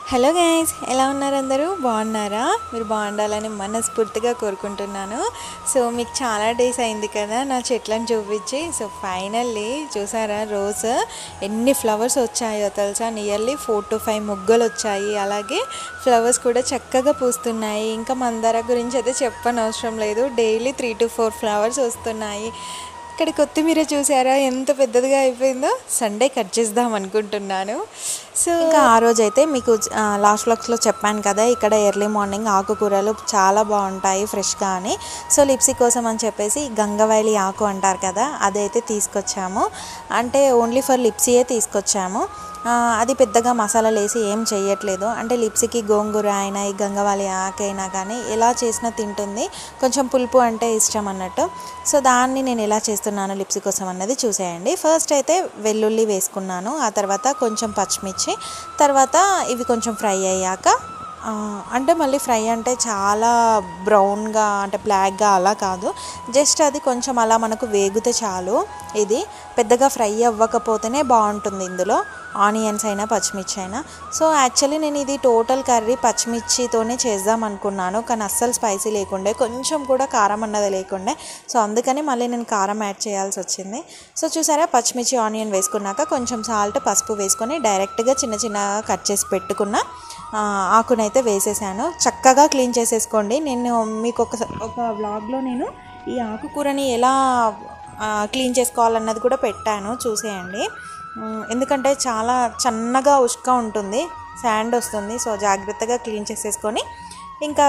hello guys ఎలా ఉన్నారు అందరూ బాగున్నారా మీరు బాగుండాలని మనస్ఫూర్తిగా కోరుకుంటున్నాను సో మీకు చాలా డేస్ అయింది కదా నా చెట్లను చూపించి సో ఫైనల్లీ చూసారా రోజ్ ఎన్ని ఫ్లవర్స్ వచ్చాయో తెలుసా నియర్లీ ఫోర్ టు ఫైవ్ ముగ్గలు వచ్చాయి అలాగే ఫ్లవర్స్ కూడా చక్కగా పూస్తున్నాయి ఇంకా మందార గురించి అయితే చెప్పనవసరం లేదు daily three to four flowers వస్తున్నాయి ఇక్కడ కొత్తిమీర చూసారా ఎంత పెద్దదిగా అయిపోయిందో సండే కట్ చేద్దాం అనుకుంటున్నాను సో ఇంకా ఆ రోజు అయితే మీకు లాస్ట్ వ్లాగ్స్లో చెప్పాను కదా ఇక్కడ ఎర్లీ మార్నింగ్ ఆకుకూరలు చాలా బాగుంటాయి ఫ్రెష్గా అని సో లిప్సీ కోసం అని చెప్పేసి గంగవైలి ఆకు అంటారు కదా అదైతే తీసుకొచ్చాము అంటే ఓన్లీ ఫర్ లిప్సీయే తీసుకొచ్చాము ఆ, అది పెద్దగా మసాలాలు వేసి ఏం చేయట్లేదు అంటే లిప్స్కి గోంగూర అయినా ఈ గంగవాలి ఆకైనా కానీ ఎలా చేసినా తింటుంది కొంచెం పులుపు అంటే ఇష్టం అన్నట్టు సో దాన్ని నేను ఎలా చేస్తున్నాను లిప్స్ కోసం అన్నది చూసేయండి ఫస్ట్ అయితే వెల్లుల్లి వేసుకున్నాను ఆ తర్వాత కొంచెం పచ్చిమిర్చి తర్వాత ఇవి కొంచెం ఫ్రై అయ్యాక ఆ, అంటే మళ్ళీ ఫ్రై అంటే చాలా బ్రౌన్గా అంటే బ్లాక్గా అలా కాదు జస్ట్ అది కొంచెం అలా మనకు వేగితే చాలు ఇది పెద్దగా ఫ్రై అవ్వకపోతేనే బాగుంటుంది ఇందులో ఆనియన్స్ అయినా పచ్చిమిర్చి అయినా సో యాక్చువల్లీ నేను ఇది టోటల్ కర్రీ పచ్చిమిర్చితోనే చేద్దాం అనుకున్నాను కానీ అస్సలు స్పైసీ లేకుండే కొంచెం కూడా కారం అన్నది లేకుండే సో అందుకని మళ్ళీ నేను కారం యాడ్ చేయాల్సి వచ్చింది సో చూసారా పచ్చిమిర్చి ఆనియన్ వేసుకున్నాక కొంచెం సాల్ట్ పసుపు వేసుకొని డైరెక్ట్గా చిన్న చిన్నగా కట్ చేసి పెట్టుకున్న ఆ, ఆకునైతే వేసేసాను చక్కగా క్లీన్ చేసేసుకోండి నేను మీకు ఒక ఒక వ్లాగ్లో నేను ఈ ఆకుకూరని ఎలా ఆ, క్లీన్ చేసుకోవాలన్నది కూడా పెట్టాను చూసేయండి ఉమ్, ఎందుకంటే చాలా చన్నగా ఉష్క ఉంటుంది శాండ్ వస్తుంది సో జాగ్రత్తగా క్లీన్ చేసేసుకొని ఇంకా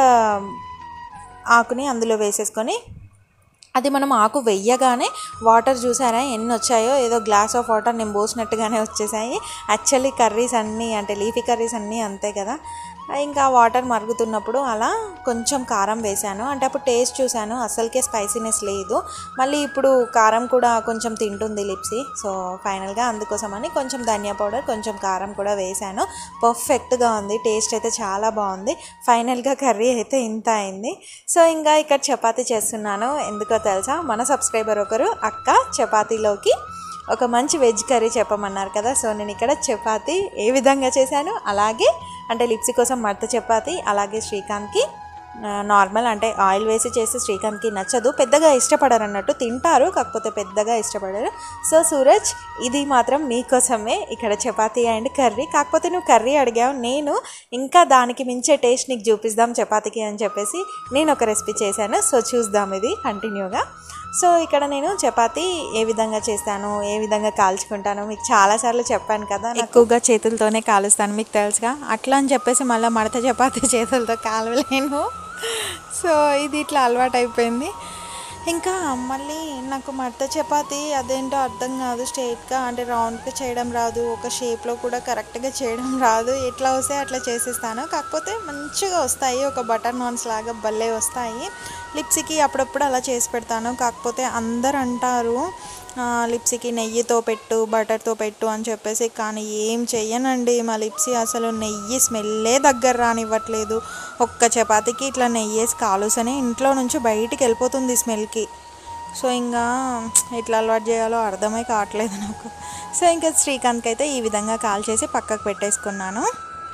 ఆకుని అందులో వేసేసుకొని అది మనం ఆకు వెయ్యగానే వాటర్ చూసారా ఎన్ని వచ్చాయో ఏదో గ్లాస్ ఆఫ్ వాటర్ నేను పోసినట్టుగానే వచ్చేసాయి యాక్చువల్లీ కర్రీస్ అన్నీ అంటే లీఫీ కర్రీస్ అన్నీ అంతే కదా ఇంకా వాటర్ మరుగుతున్నప్పుడు అలా కొంచెం కారం వేశాను అంటే అప్పుడు టేస్ట్ చూశాను అసలుకే స్పైసీనెస్ లేదు మళ్ళీ ఇప్పుడు కారం కూడా కొంచెం తింటుంది లిప్సీ సో ఫైనల్గా అందుకోసమని కొంచెం ధనియా పౌడర్ కొంచెం కారం కూడా వేశాను పర్ఫెక్ట్గా ఉంది టేస్ట్ అయితే చాలా బాగుంది ఫైనల్గా కర్రీ అయితే ఇంత అయింది సో ఇంకా ఇక్కడ చపాతీ చేస్తున్నాను ఎందుకో తెలుసా మన సబ్స్క్రైబర్ ఒకరు అక్క చపాతీలోకి ఒక మంచి వెజ్ కర్రీ చెప్పమన్నారు కదా సో నేను ఇక్కడ చపాతీ ఏ విధంగా చేశాను అలాగే అంటే లిప్సీ కోసం మడత చపాతీ అలాగే శ్రీకాంత్కి ఆ, నార్మల్ అంటే ఆయిల్ వేసి చేసి శ్రీకాంత్కి నచ్చదు పెద్దగా ఇష్టపడరు అన్నట్టు తింటారు కాకపోతే పెద్దగా ఇష్టపడరు సో సూరజ్ ఇది మాత్రం నీకోసమే ఇక్కడ చపాతీ అండ్ కర్రీ కాకపోతే నువ్వు కర్రీ అడిగావు నేను ఇంకా దానికి మించే టేస్ట్ నీకు చూపిద్దాం చపాతీకి అని చెప్పేసి నేను ఒక రెసిపీ చేశాను సో చూద్దాం ఇది కంటిన్యూగా సో ఇక్కడ నేను చపాతీ ఏ విధంగా చేస్తాను ఏ విధంగా కాల్చుకుంటాను మీకు చాలాసార్లు చెప్పాను కదా నాకు ఎక్కువగా చేతులతోనే కాలుస్తాను మీకు తెలుసుగా అట్లా అని చెప్పేసి మళ్ళీ మడత చపాతీ చేతులతో కాలవలేను సో ఇది ఇట్లా అలవాటు అయిపోయింది ఇంకా మళ్ళీ నాకు మడత చపాతి అదేంటో అర్థం కాదు స్ట్రైట్గా అంటే రౌండ్గా చేయడం రాదు ఒక షేప్లో కూడా కరెక్ట్గా చేయడం రాదు ఎట్లా వస్తే అట్లా చేసేస్తాను కాకపోతే మంచిగా వస్తాయి ఒక బటర్ నాన్స్ లాగా భలే వస్తాయి లిప్స్కి అప్పుడప్పుడు అలా చేసి పెడతాను కాకపోతే అందరు అంటారు ఆ, లిప్స్కి నెయ్యితో పెట్టు బటర్తో పెట్టు అని చెప్పేసి కానీ ఏం చెయ్యనండి మా లిప్సీ అసలు నెయ్యి స్మెల్లే దగ్గర రానివ్వట్లేదు ఒక్క చపాతీకి ఇట్లా నెయ్యి వేసి కాలుసనే ఇంట్లో నుంచి బయటికి వెళ్ళిపోతుంది స్మెల్కి సో ఇంకా ఎట్లా అలవాటు చేయాలో అర్థమై కావట్లేదు నాకు సో ఇంకా శ్రీకాంత్కి అయితే ఈ విధంగా కాల్ చేసి పక్కకు పెట్టేసుకున్నాను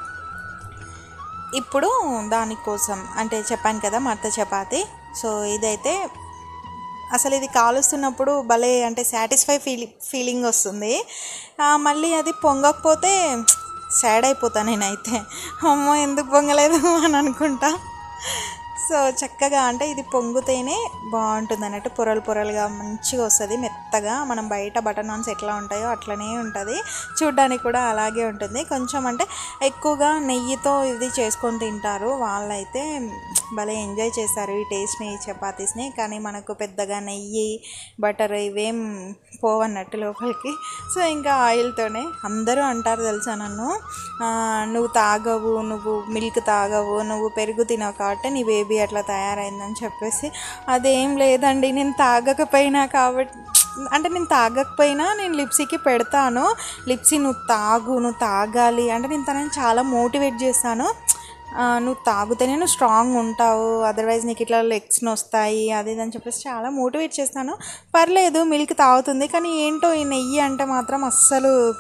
ఇప్పుడు దానికోసం అంటే చెప్పాను కదా మడత చపాతి సో ఇదైతే అసలు ఇది కాలుస్తున్నప్పుడు భలే అంటే సాటిస్ఫై ఫీలింగ్ ఫీలింగ్ వస్తుంది ఆ, మళ్ళీ అది పొంగకపోతే సాడ్ అయిపోతాను నేనైతే అమ్మో ఎందుకు పొంగలేదు అని అనుకుంటా సో చక్కగా అంటే ఇది పొంగుతేనే బాగుంటుంది అన్నట్టు పొరలు పొరలుగా మంచిగా వస్తుంది మెత్తగా మనం బయట బటర్ నాన్స్ ఎట్లా ఉంటాయో అట్లనే ఉంటుంది చూడ్డానికి కూడా అలాగే ఉంటుంది కొంచెం అంటే ఎక్కువగా నెయ్యితో ఇది చేసుకొని తింటారు వాళ్ళైతే భలే ఎంజాయ్ చేస్తారు ఈ టేస్ట్ని ఈ చపాతీస్ని కానీ మనకు పెద్దగా నెయ్యి బటర్ ఇవేం పోవన్నట్టు లోపలికి సో ఇంకా ఆయిల్తోనే అందరూ అంటారు తెలుసా నన్ను ఆ, నువ్వు తాగవు నువ్వు మిల్క్ తాగవు నువ్వు పెరుగు తినవు కాబట్టి నీ బేబీ అట్లా తయారైందని చెప్పేసి అదేం లేదండి నేను తాగకపోయినా కాబట్టి అంటే నేను తాగకపోయినా నేను లిప్సీకి పెడతాను లిప్సీ నువ్వు తాగు నువ్వు తాగాలి అంటే నేను తనని చాలా మోటివేట్ చేస్తాను ఆ, నువ్వు తాగితేనే నువ్వు స్ట్రాంగ్ ఉంటావు అదర్వైజ్ నీకు ఇట్లా లెగ్స్ వస్తాయి అది ఇది అని చెప్పేసి చాలా మోటివేట్ చేస్తాను పర్లేదు మిల్క్ తాగుతుంది కానీ ఏంటో ఈ నెయ్యి అంటే మాత్రం అస్సలు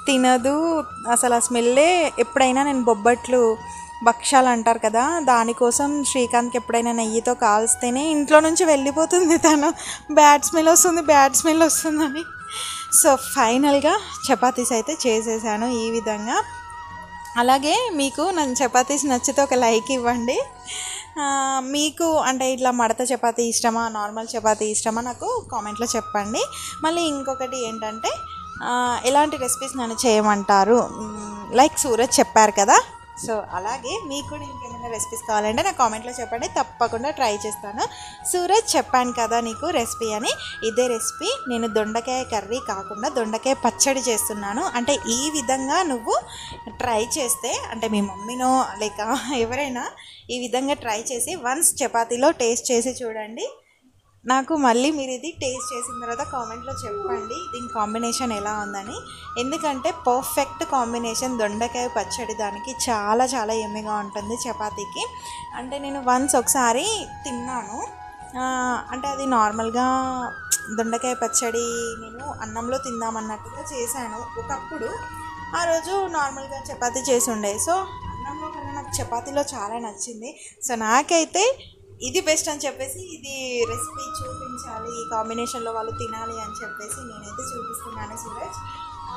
తినదు అసలు ఆ స్మెల్లే ఎప్పుడైనా నేను బొబ్బట్లు భక్షాలు అంటారు కదా దానికోసం శ్రీకాంత్కి ఎప్పుడైనా నెయ్యితో కాల్స్తేనే ఇంట్లో నుంచి వెళ్ళిపోతుంది తను బ్యాడ్ స్మెల్ వస్తుంది బ్యాడ్ స్మెల్ వస్తుందని సో ఫైనల్గా చపాతీస్ అయితే చేసేసాను ఈ విధంగా అలాగే మీకు నన్ను చపాతీస్ నచ్చితే ఒక లైక్ ఇవ్వండి ఆ, మీకు అంటే ఇట్లా మడత చపాతీ ఇష్టమా నార్మల్ చపాతీ ఇష్టమా నాకు కామెంట్లో చెప్పండి మళ్ళీ ఇంకొకటి ఏంటంటే ఆ, ఎలాంటి రెసిపీస్ నన్ను చేయమంటారు మ్, లైక్ సూరజ్ చెప్పారు కదా సో అలాగే మీకు కూడా ఇంకేమైనా రెసిపీస్ కావాలంటే నా కామెంట్లో చెప్పండి తప్పకుండా ట్రై చేస్తాను సూరజ్ చెప్పాను కదా నీకు రెసిపీ అని ఇదే రెసిపీ నేను దొండకాయ కర్రీ కాకుండా దొండకాయ పచ్చడి చేస్తున్నాను అంటే ఈ విధంగా నువ్వు ట్రై చేస్తే అంటే మీ మమ్మీనో లేక ఎవరైనా ఈ విధంగా ట్రై చేసి వన్స్ చపాతీలో టేస్ట్ చేసి చూడండి నాకు మళ్ళీ మీరు ఇది టేస్ట్ చేసిన తర్వాత కామెంట్లో చెప్పండి దీని కాంబినేషన్ ఎలా ఉందని ఎందుకంటే పర్ఫెక్ట్ కాంబినేషన్ దొండకాయ పచ్చడి దానికి చాలా చాలా ఎమ్మిగా ఉంటుంది చపాతీకి అంటే నేను వన్స్ ఒకసారి తిన్నాను ఆ, అంటే అది నార్మల్గా దొండకాయ పచ్చడి నేను అన్నంలో తిందామన్నట్టుగా చేశాను ఒకప్పుడు ఆ రోజు నార్మల్గా చపాతీ చేసి ఉండే సో అన్నంలో కన్నా నాకు చపాతీలో చాలా నచ్చింది సో నాకైతే ఇది బెస్ట్ అని చెప్పేసి ఇది రెసిపీ చూపించాలి ఈ కాంబినేషన్లో వాళ్ళు తినాలి అని చెప్పేసి నేనైతే చూపిస్తున్నాను సూరజ్ ఆ,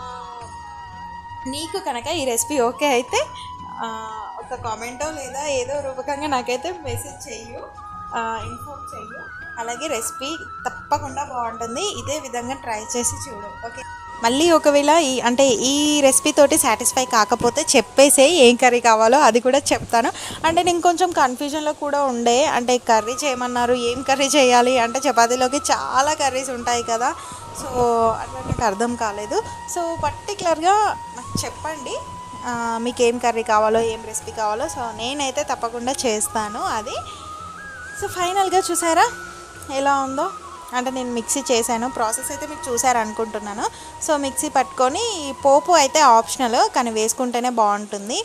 నీకు కనుక ఈ రెసిపీ ఓకే అయితే ఆ, ఒక కామెంటో లేదా ఏదో రూపకంగా నాకైతే మెసేజ్ చెయ్యు ఇన్ఫార్మ్ చెయ్యు అలాగే రెసిపీ తప్పకుండా బాగుంటుంది ఇదే విధంగా ట్రై చేసి చూడు ఓకే మళ్ళీ ఒకవేళ ఈ అంటే ఈ రెసిపీ తోటి సాటిస్ఫై కాకపోతే చెప్పేసే ఏం కర్రీ కావాలో అది కూడా చెప్తాను అంటే నేను కొంచెం కన్ఫ్యూజన్లో కూడా ఉండే అంటే కర్రీ చేయమన్నారు ఏం కర్రీ చేయాలి అంటే చపాతీలోకి చాలా కర్రీస్ ఉంటాయి కదా సో అట్లా నాకు అర్థం కాలేదు సో పర్టికులర్గా నాకు చెప్పండి ఆ, మీకు ఏం కర్రీ కావాలో ఏం రెసిపీ కావాలో సో నేనైతే తప్పకుండా చేస్తాను అది సో ఫైనల్గా చూసారా ఎలా ఉందో అంటే నేను మిక్సీ చేశాను ప్రాసెస్ అయితే మీకు చూసారు అనుకుంటున్నాను సో మిక్సీ పట్టుకొని ఈ పోపు అయితే ఆప్షనల్ కానీ వేసుకుంటేనే బాగుంటుంది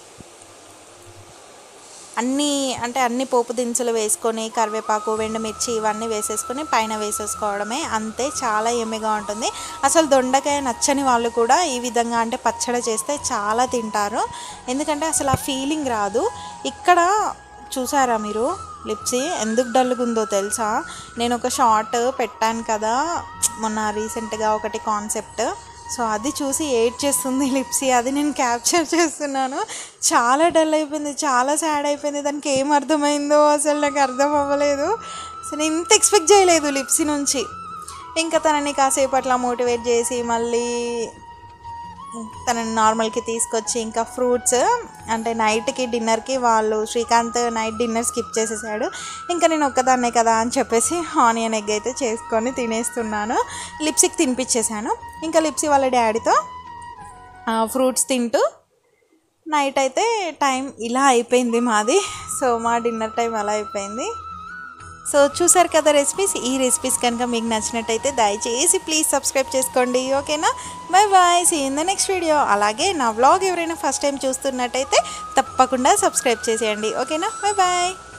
అన్నీ అంటే అన్ని పోపు దినుసులు వేసుకొని కరివేపాకు ఎండుమిర్చి ఇవన్నీ వేసేసుకొని పైన వేసేసుకోవడమే అంతే చాలా ఎమ్మిగా ఉంటుంది అసలు దొండకాయ నచ్చని వాళ్ళు కూడా ఈ విధంగా అంటే పచ్చడి చేస్తే చాలా తింటారు ఎందుకంటే అసలు ఆ ఫీలింగ్ రాదు ఇక్కడ చూసారా మీరు లిప్సీ ఎందుకు డల్గా ఉందో తెలుసా నేను ఒక షార్ట్ పెట్టాను కదా మొన్న రీసెంట్గా ఒకటి కాన్సెప్ట్ సో అది చూసి ఎయిట్ చేస్తుంది లిప్సీ అది నేను క్యాప్చర్ చేస్తున్నాను చాలా డల్ అయిపోయింది చాలా సాడ్ అయిపోయింది దానికి ఏం అర్థమైందో అసలు నాకు అర్థం అవ్వలేదు సో నేను ఇంత ఎక్స్పెక్ట్ చేయలేదు లిప్సీ నుంచి ఇంకా తనని కాసేపు అట్లా మోటివేట్ చేసి మళ్ళీ తనని నార్మల్కి తీసుకొచ్చి ఇంకా ఫ్రూట్స్ అంటే నైట్కి డిన్నర్కి వాళ్ళు శ్రీకాంత్ నైట్ డిన్నర్ స్కిప్ చేసేసాడు ఇంకా నేను ఒక్కదాన్నే కదా అని చెప్పేసి ఆనియన్ ఎగ్ అయితే చేసుకొని తినేస్తున్నాను లిప్సిక్ తినిపించేశాను ఇంకా లిప్సీ వాళ్ళ డాడీతో ఫ్రూట్స్ తింటూ నైట్ అయితే టైం ఇలా అయిపోయింది మాది సో మా డిన్నర్ టైం అలా అయిపోయింది సో చూసారు కదా రెసిపీస్ ఈ రెసిపీస్ కనుక మీకు నచ్చినట్టయితే దయచేసి ప్లీజ్ సబ్స్క్రైబ్ చేసుకోండి ఓకేనా bye bye see in the next video అలాగే నా వ్లాగ్ ఎవరైనా ఫస్ట్ టైం చూస్తున్నట్టయితే తప్పకుండా సబ్స్క్రైబ్ చేసేయండి ఓకేనా బై బాయ్